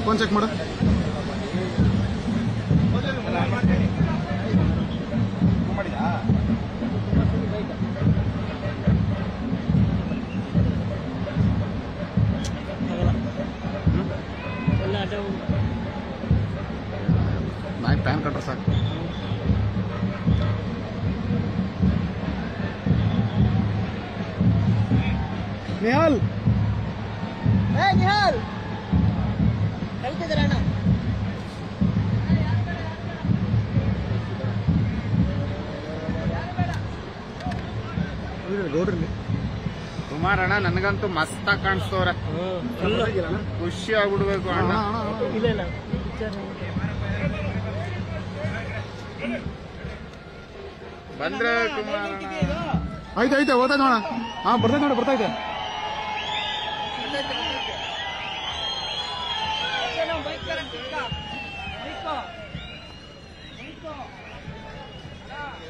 phone check ಮಾಡು ಎಲ್ಲ ಅಡ್ಡ ನಾಯಿ ಪ್ಯಾನ್ ಕಟ್ರೆ ಸಾಕು ನಿಹಾಲ್ ಏ ನಿಹಾಲ್ ಕಳ್ತಿದ್ದೀರ ಅಣ್ಣ ಗೌಡ್ರಲ್ಲಿ ಕುಮಾರ್ ಅಣ್ಣ ನನಗಂತೂ ಮಸ್ತಾಗಿ ಕಾಣಿಸ್ತವ್ರೆ ಖುಷಿ ಆಗ್ಬಿಡ್ಬೇಕು ಅಣ್ಣ ಇಲ್ಲ ಇಲ್ಲ ಪಿಕ್ಚರ್ ಬಂದ್ರೆ ಕುಮಾರ್ ಅಣ್ಣ ಆಯ್ತು ಆಯ್ತು ಓದ್ತಾಯ್ತು ನೋಡ ಹಾ ಬರ್ತೈತೆ ನೋಡಿ ಬರ್ತೈತೆ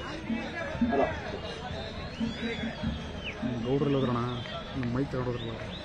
ಗೌಡ್ರಲ್ಲಿ ಹೋದ್ರಣ ನಮ್ಮ ಮೈಕ್ ತಗೊಂಡೋದ್ರಲ್ಲ